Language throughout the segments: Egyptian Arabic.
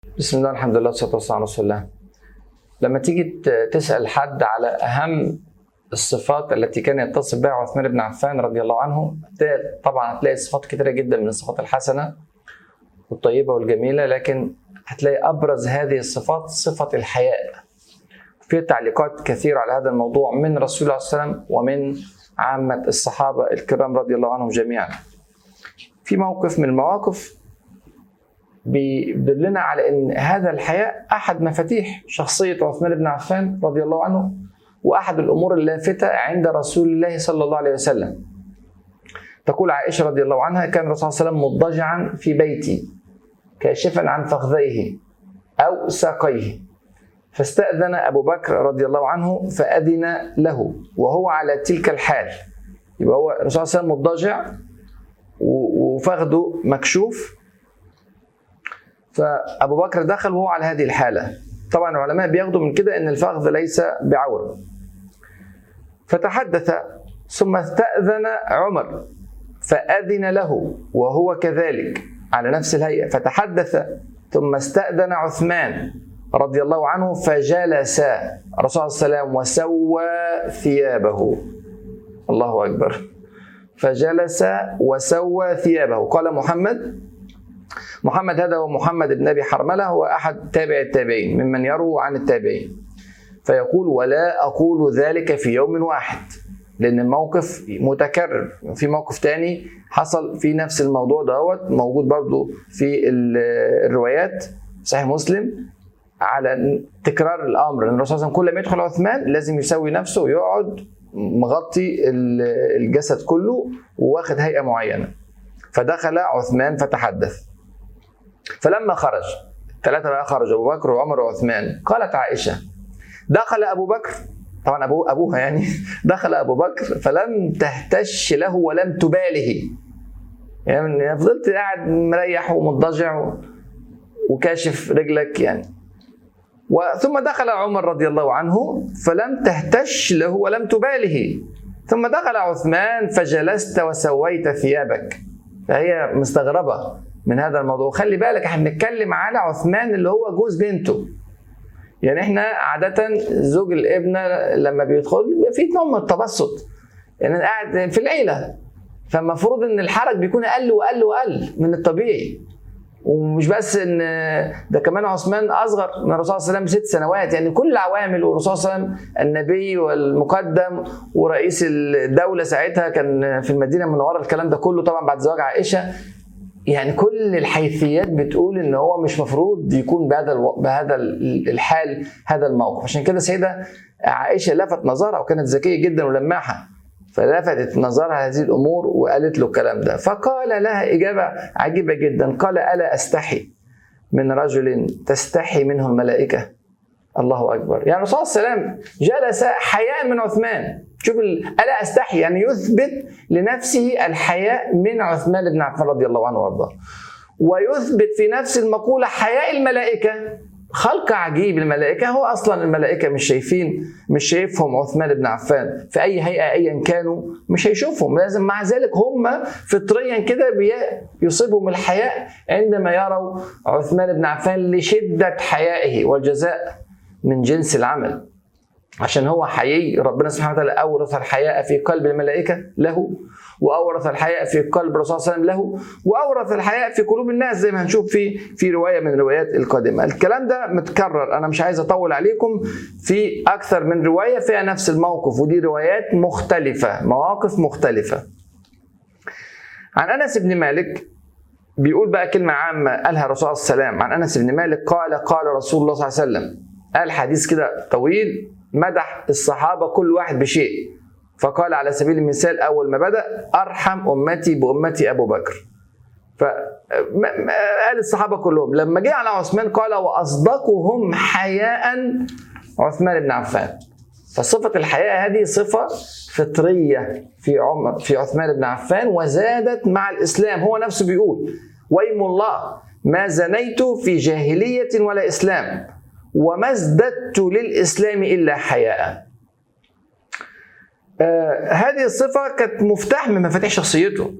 بسم الله الحمد لله والصلاه والسلام على رسول الله لما تيجي ت- تسال حد على اهم الصفات التي كان يتصف بها عثمان بن عفان رضي الله عنه هتلاقي- طبعا هتلاقي صفات كثيره جدا من الصفات الحسنه والطيبه والجميله لكن هتلاقي ابرز هذه الصفات صفه الحياء في تعليقات كثيره على هذا الموضوع من رسول الله صلى الله عليه وسلم ومن عامه الصحابه الكرام رضي الله عنهم جميعا في موقف من المواقف بيدلنا على ان هذا الحياء احد مفاتيح شخصيه عثمان بن عفان رضي الله عنه واحد الامور اللافته عند رسول الله صلى الله عليه وسلم. تقول عائشه رضي الله عنها كان الرسول صلى الله عليه وسلم مضطجعا في بيتي كاشفا عن فخذيه او ساقيه فاستاذن ابو بكر رضي الله عنه فاذن له وهو على تلك الحال يبقى هو الرسول صلى الله عليه وسلم مضطجع و- وفخذه مكشوف فابو بكر دخل وهو على هذه الحاله طبعا العلماء بياخدوا من كده ان الفخذ ليس بعوره فتحدث ثم استاذن عمر فاذن له وهو كذلك على نفس الهيئه فتحدث ثم استاذن عثمان رضي الله عنه فجلس الرسول صلى الله عليه وسلم وسوى ثيابه الله اكبر فجلس وسوى ثيابه قال محمد محمد هذا هو محمد بن ابي حرمله هو احد تابع التابعين ممن يروى عن التابعين فيقول ولا اقول ذلك في يوم واحد لان الموقف متكرر في موقف تاني حصل في نفس الموضوع دوت موجود برضو في ال- الروايات صحيح مسلم على تكرار الامر ان الرسول صلى الله عليه وسلم كل ما يدخل عثمان لازم يسوي نفسه ويقعد مغطي ال- الجسد كله وواخد هيئه معينه فدخل عثمان فتحدث فلما خرج ثلاثة بقى خرجوا أبو بكر وعمر وعثمان قالت عائشة دخل أبو بكر طبعا أبو أبوها يعني دخل أبو بكر فلم تهتش له ولم تباله يعني فضلت قاعد مريح ومضطجع و- وكاشف رجلك يعني وثم دخل عمر رضي الله عنه فلم تهتش له ولم تباله ثم دخل عثمان فجلست وسويت ثيابك فهي مستغربة من هذا الموضوع خلي بالك احنا بنتكلم على عثمان اللي هو جوز بنته يعني احنا عادة زوج الابنة لما بيدخل بيبقى في نوع من التبسط يعني أنا قاعد في العيلة فالمفروض ان الحرج بيكون اقل واقل واقل من الطبيعي ومش بس ان ده كمان عثمان اصغر من الرسول صلى الله عليه وسلم ست سنوات يعني كل العوامل والرسول صلى الله عليه وسلم النبي والمقدم ورئيس الدوله ساعتها كان في المدينه المنوره الكلام ده كله طبعا بعد زواج عائشه يعني كل الحيثيات بتقول ان هو مش مفروض يكون بهذا الو... بهذا ال- الحال هذا الموقف عشان كده سيده عائشه لفت نظرها وكانت ذكيه جدا ولماحه فلفتت نظرها هذه الامور وقالت له الكلام ده فقال لها اجابه عجيبه جدا قال الا استحي من رجل تستحي منه الملائكه الله اكبر يعني الرسول صلى الله عليه وسلم جلس حياء من عثمان شوف ال- الا استحي يعني يثبت لنفسه الحياء من عثمان بن عفان رضي الله عنه وارضاه ويثبت في نفس المقوله حياء الملائكه خلق عجيب الملائكه هو اصلا الملائكه مش شايفين مش شايفهم عثمان بن عفان في اي هيئه ايا كانوا مش هيشوفهم لازم مع ذلك هم فطريا كده بي- يصيبهم الحياء عندما يروا عثمان بن عفان لشده حيائه والجزاء من جنس العمل عشان هو حيي ربنا سبحانه وتعالى اورث الحياء في قلب الملائكه له واورث الحياء في قلب الرسول صلى الله عليه وسلم له واورث الحياء في قلوب الناس زي ما هنشوف في في روايه من الروايات القادمه الكلام ده متكرر انا مش عايز اطول عليكم في اكثر من روايه فيها نفس الموقف ودي روايات مختلفه مواقف مختلفه عن انس بن مالك بيقول بقى كلمه عامه قالها الرسول صلى الله عليه وسلم عن انس بن مالك قال قال رسول الله صلى الله عليه وسلم قال حديث كده طويل مدح الصحابه كل واحد بشيء فقال على سبيل المثال اول ما بدا ارحم امتي بامتي ابو بكر ف ما- ما- قال الصحابه كلهم لما جه على عثمان قال واصدقهم حياء عثمان بن عفان فصفة الحياء هذه صفة فطرية في عمر في عثمان بن عفان وزادت مع الإسلام هو نفسه بيقول ويم الله ما زنيت في جاهلية ولا إسلام وما ازددت للإسلام إلا حياء آه هذه الصفة كانت مفتاح من مفاتيح شخصيته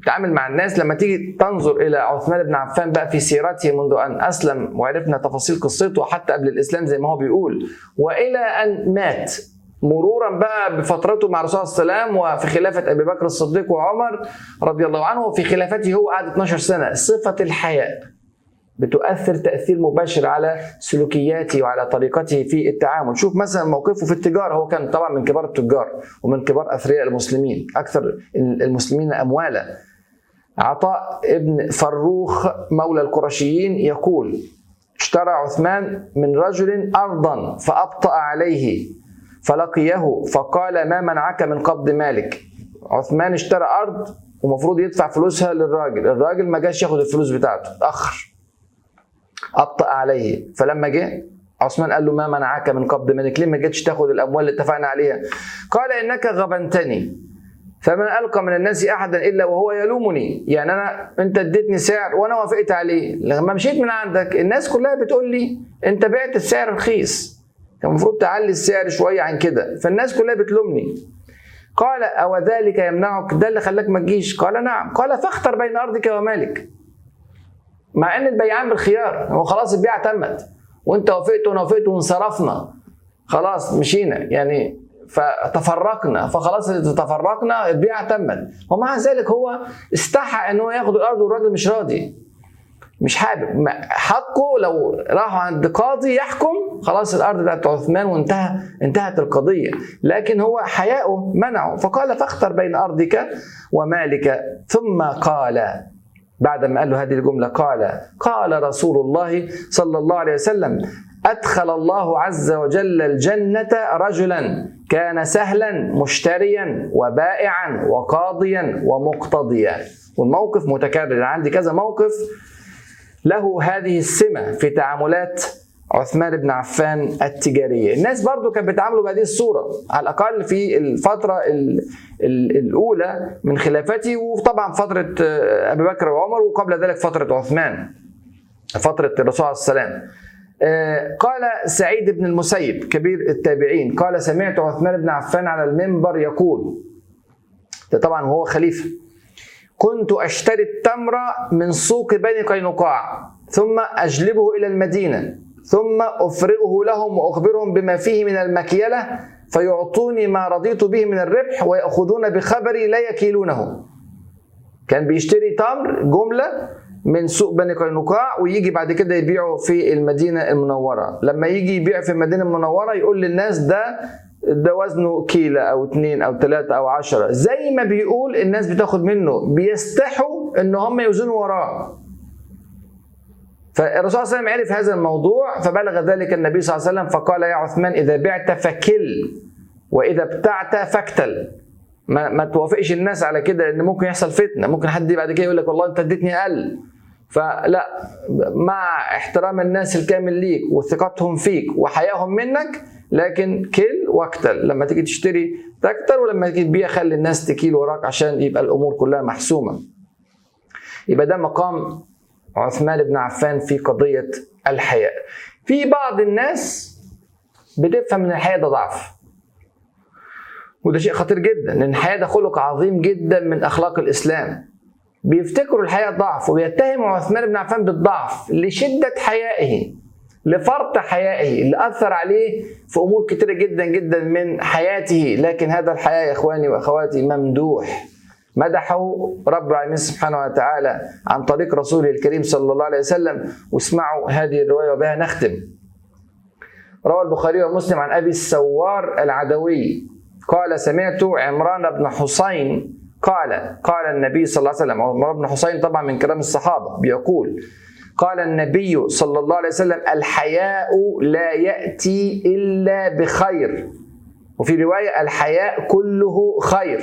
تعامل مع الناس لما تيجي تنظر الى عثمان بن عفان بقى في سيرته منذ ان اسلم وعرفنا تفاصيل قصته حتى قبل الاسلام زي ما هو بيقول والى ان مات مرورا بقى بفترته مع الرسول صلى الله عليه وسلم وفي خلافه ابي بكر الصديق وعمر رضي الله عنه وفي خلافته هو قعد 12 سنه صفه الحياء بتؤثر تاثير مباشر على سلوكياته وعلى طريقته في التعامل شوف مثلا موقفه في التجاره هو كان طبعا من كبار التجار ومن كبار اثرياء المسلمين اكثر المسلمين اموالا عطاء ابن فروخ مولى القرشيين يقول اشترى عثمان من رجل ارضا فابطا عليه فلقيه فقال ما منعك من قبض مالك عثمان اشترى ارض ومفروض يدفع فلوسها للراجل الراجل ما جاش ياخد الفلوس بتاعته اتاخر ابطا عليه فلما جه عثمان قال له ما منعك من قبض مالك ليه ما جيتش تاخد الاموال اللي اتفقنا عليها قال انك غبنتني فما القى من الناس احدا الا وهو يلومني يعني انا انت اديتني سعر وانا وافقت عليه لما مشيت من عندك الناس كلها بتقول لي انت بعت السعر رخيص كان المفروض تعلي السعر شويه عن كده فالناس كلها بتلومني قال او ذلك يمنعك ده اللي خلاك ما تجيش قال نعم قال فاختر بين ارضك ومالك مع ان البيعان بالخيار هو خلاص البيعه تمت وانت وافقت وانا وافقت وانصرفنا خلاص مشينا يعني فتفرقنا فخلاص تفرقنا البيعه تمت ومع ذلك هو استحى ان هو ياخد الارض والراجل مش راضي مش حابب حقه لو راحوا عند قاضي يحكم خلاص الارض بتاعت عثمان وانتهى انتهت القضيه لكن هو حياؤه منعه فقال فاختر بين ارضك ومالك ثم قال بعد ما قال له هذه الجمله قال قال رسول الله صلى الله عليه وسلم ادخل الله عز وجل الجنه رجلا كان سهلا مشتريا وبائعا وقاضيا ومقتضيا والموقف متكرر عندي كذا موقف له هذه السمه في تعاملات عثمان بن عفان التجاريه الناس برضو كانت بتعاملوا بهذه الصوره على الاقل في الفتره الاولى من خلافته وطبعا فتره ابي بكر وعمر وقبل ذلك فتره عثمان فتره الرسول عليه السلام قال سعيد بن المسيب كبير التابعين قال سمعت عثمان بن عفان على المنبر يقول ده طبعا هو خليفه كنت اشتري التمر من سوق بني قينقاع ثم اجلبه الى المدينه ثم افرغه لهم واخبرهم بما فيه من المكيله فيعطوني ما رضيت به من الربح وياخذون بخبري لا يكيلونه كان بيشتري تمر جمله من سوق بني قينقاع ويجي بعد كده يبيعه في المدينه المنوره لما يجي يبيع في المدينه المنوره يقول للناس ده ده وزنه كيلة أو اتنين أو تلاتة أو عشرة زي ما بيقول الناس بتاخد منه بيستحوا إن هم يوزنوا وراه فالرسول صلى الله عليه وسلم عرف هذا الموضوع فبلغ ذلك النبي صلى الله عليه وسلم فقال يا عثمان إذا بعت فكل وإذا ابتعت فاكتل ما, ما توافقش الناس على كده لأن ممكن يحصل فتنة ممكن حد بعد كده يقول لك والله أنت اديتني أقل فلا مع احترام الناس الكامل ليك وثقتهم فيك وحيائهم منك لكن كل واكتل لما تيجي تشتري تكتر ولما تيجي تبيع خلي الناس تكيل وراك عشان يبقى الامور كلها محسومه يبقى ده مقام عثمان بن عفان في قضيه الحياء في بعض الناس بتفهم ان الحياء ده ضعف وده شيء خطير جدا لان الحياء ده خلق عظيم جدا من اخلاق الاسلام بيفتكروا الحياء ضعف وبيتهموا عثمان بن عفان بالضعف لشده حيائه لفرط حيائه اللي اثر عليه في امور كتيره جدا جدا من حياته لكن هذا الحياء يا اخواني واخواتي ممدوح مدحه رب العالمين سبحانه وتعالى عن طريق رسوله الكريم صلى الله عليه وسلم واسمعوا هذه الروايه وبها نختم روى البخاري ومسلم عن ابي السوار العدوي قال سمعت عمران بن حسين قال قال النبي صلى الله عليه وسلم عمران بن حسين طبعا من كلام الصحابه بيقول قال النبي صلى الله عليه وسلم الحياء لا ياتي الا بخير وفي روايه الحياء كله خير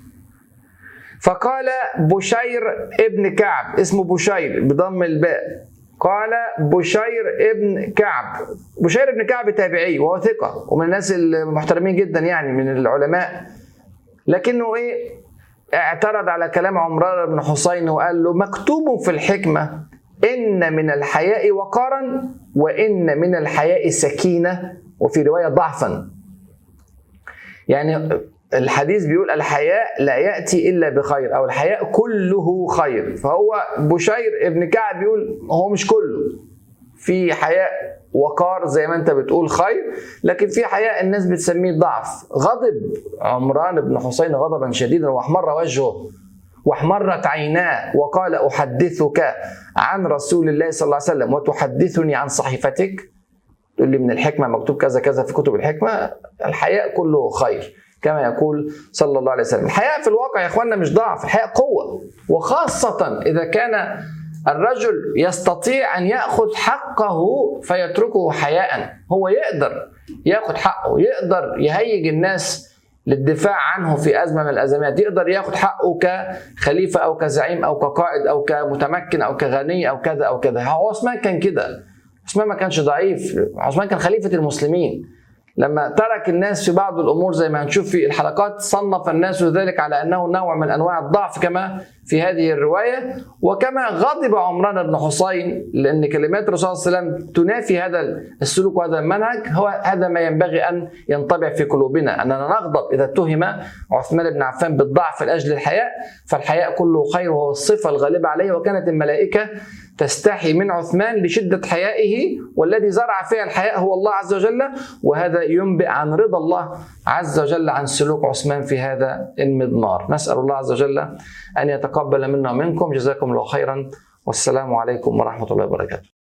فقال بشير ابن كعب اسمه بشير بضم الباء قال بشير ابن كعب بشير ابن كعب تابعي وهو ثقة ومن الناس المحترمين جدا يعني من العلماء لكنه ايه اعترض على كلام عمران بن حسين وقال له مكتوب في الحكمة إن من الحياء وقارا وإن من الحياء سكينة وفي رواية ضعفا يعني الحديث بيقول الحياء لا ياتي الا بخير او الحياء كله خير فهو بشير ابن كعب بيقول هو مش كله في حياء وقار زي ما انت بتقول خير لكن في حياء الناس بتسميه ضعف غضب عمران بن حسين غضبا شديدا واحمر وجهه واحمرت عيناه وقال احدثك عن رسول الله صلى الله عليه وسلم وتحدثني عن صحيفتك تقول لي من الحكمه مكتوب كذا كذا في كتب الحكمه الحياء كله خير كما يقول صلى الله عليه وسلم الحياء في الواقع يا اخواننا مش ضعف الحياء قوه وخاصه اذا كان الرجل يستطيع ان ياخذ حقه فيتركه حياء هو يقدر ياخذ حقه يقدر يهيج الناس للدفاع عنه في ازمه من الازمات يقدر ياخذ حقه كخليفه او كزعيم او كقائد او كمتمكن او كغني او كذا او كذا هو عثمان كان كده عثمان ما كانش ضعيف عثمان كان خليفه المسلمين لما ترك الناس في بعض الامور زي ما هنشوف في الحلقات صنف الناس ذلك على انه نوع من انواع الضعف كما في هذه الروايه وكما غضب عمران بن حسين لان كلمات الرسول صلى الله عليه وسلم تنافي هذا السلوك وهذا المنهج هو هذا ما ينبغي ان ينطبع في قلوبنا اننا نغضب اذا اتهم عثمان بن عفان بالضعف لاجل الحياء فالحياء كله خير وهو الصفه الغالبه عليه وكانت الملائكه تستحي من عثمان لشدة حيائه والذي زرع فيها الحياء هو الله عز وجل وهذا ينبئ عن رضا الله عز وجل عن سلوك عثمان في هذا المضمار نسأل الله عز وجل أن يتقبل منا ومنكم جزاكم الله خيرا والسلام عليكم ورحمة الله وبركاته